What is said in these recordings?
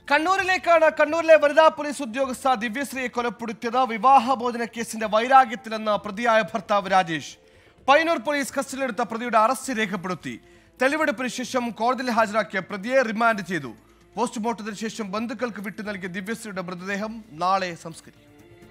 കണ്ണൂരിലേക്കാണ് കണ്ണൂരിലെ വനിതാ പോലീസ് ഉദ്യോഗസ്ഥ ദിവ്യശ്രീയെ കൊലപ്പെടുത്തിയത് വിവാഹമോചന കേസിന്റെ വൈരാഗ്യത്തിലെന്ന് പ്രതിയായ ഭർത്താവ് രാജേഷ് പയ്യന്നൂർ പോലീസ് കസ്റ്റഡിയിലെടുത്ത പ്രതിയുടെ അറസ്റ്റ് രേഖപ്പെടുത്തി തെളിവെടുപ്പിന് ശേഷം കോടതിയിൽ ഹാജരാക്കിയ പ്രതിയെ റിമാൻഡ് ചെയ്തു പോസ്റ്റ്മോർട്ടത്തിന് ശേഷം ബന്ധുക്കൾക്ക് വിട്ടു നൽകിയ ദിവ്യശ്രീയുടെ മൃതദേഹം നാളെ സംസ്കരിക്കും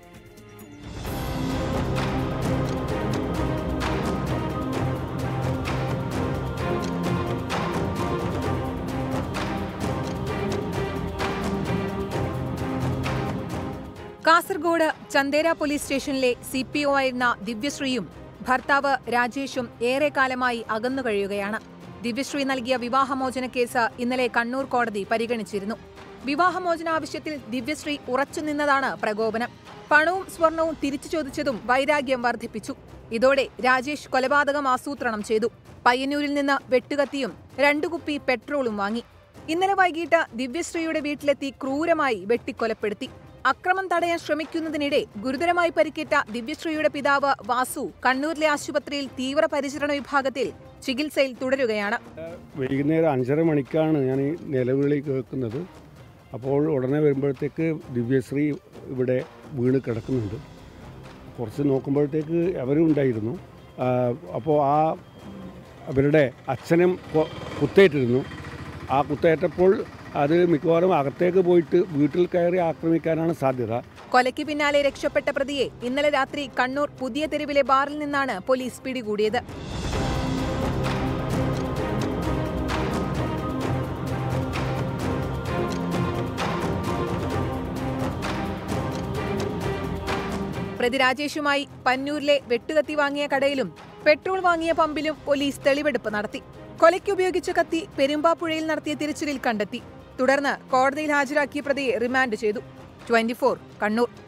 കാസർഗോഡ് ചന്ദേര പോലീസ് സ്റ്റേഷനിലെ സി പി ഒ ആയിരുന്ന ദിവ്യശ്രീയും ഭർത്താവ് രാജേഷും ഏറെക്കാലമായി അകന്നു കഴിയുകയാണ് ദിവ്യശ്രീ നൽകിയ വിവാഹമോചന കേസ് ഇന്നലെ കണ്ണൂർ കോടതി പരിഗണിച്ചിരുന്നു വിവാഹമോചന ആവശ്യത്തിൽ ദിവ്യശ്രീ ഉറച്ചുനിന്നതാണ് പ്രകോപനം പണവും സ്വർണവും തിരിച്ചു ചോദിച്ചതും വൈരാഗ്യം വർദ്ധിപ്പിച്ചു ഇതോടെ രാജേഷ് കൊലപാതകം ആസൂത്രണം ചെയ്തു പയ്യന്നൂരിൽ നിന്ന് വെട്ടുകത്തിയും രണ്ടു കുപ്പി പെട്രോളും വാങ്ങി ഇന്നലെ വൈകിട്ട് ദിവ്യശ്രീയുടെ വീട്ടിലെത്തി ക്രൂരമായി വെട്ടിക്കൊലപ്പെടുത്തി അക്രമം തടയാൻ ശ്രമിക്കുന്നതിനിടെ ഗുരുതരമായി പരിക്കേറ്റ ദിവ്യശ്രീയുടെ പിതാവ് വാസു കണ്ണൂരിലെ ആശുപത്രിയിൽ തീവ്രപരിചരണ വിഭാഗത്തിൽ ചികിത്സയിൽ തുടരുകയാണ് വൈകുന്നേരം അഞ്ചര മണിക്കാണ് ഞാൻ ഈ നിലവിളി കേൾക്കുന്നത് അപ്പോൾ ഉടനെ വരുമ്പോഴത്തേക്ക് ദിവ്യശ്രീ ഇവിടെ വീണ് കിടക്കുന്നുണ്ട് കുറച്ച് നോക്കുമ്പോഴത്തേക്ക് അവരും ഉണ്ടായിരുന്നു ആ, അപ്പോൾ ആ അവരുടെ അച്ഛനും കൊ- കുത്തേറ്റിരുന്നു ആ കുത്തേറ്റപ്പോൾ അത് മിക്കവാറും അകത്തേക്ക് പോയിട്ട് വീട്ടിൽ കയറി ആക്രമിക്കാനാണ് സാധ്യത കൊലയ്ക്ക് പിന്നാലെ രക്ഷപ്പെട്ട പ്രതിയെ ഇന്നലെ രാത്രി കണ്ണൂർ പുതിയ തെരുവിലെ ബാറിൽ നിന്നാണ് പോലീസ് പിടികൂടിയത് പ്രതി രാജേഷുമായി പന്നൂരിലെ വെട്ടുകത്തി വാങ്ങിയ കടയിലും പെട്രോൾ വാങ്ങിയ പമ്പിലും പോലീസ് തെളിവെടുപ്പ് നടത്തി കൊലയ്ക്ക് ഉപയോഗിച്ച കത്തി പെരുമ്പാപ്പുഴയിൽ നടത്തിയ തിരച്ചിലിൽ കണ്ടെത്തി തുടർന്ന് കോടതിയിൽ ഹാജരാക്കിയ പ്രതിയെ റിമാൻഡ് ചെയ്തു ട്വന്റി കണ്ണൂർ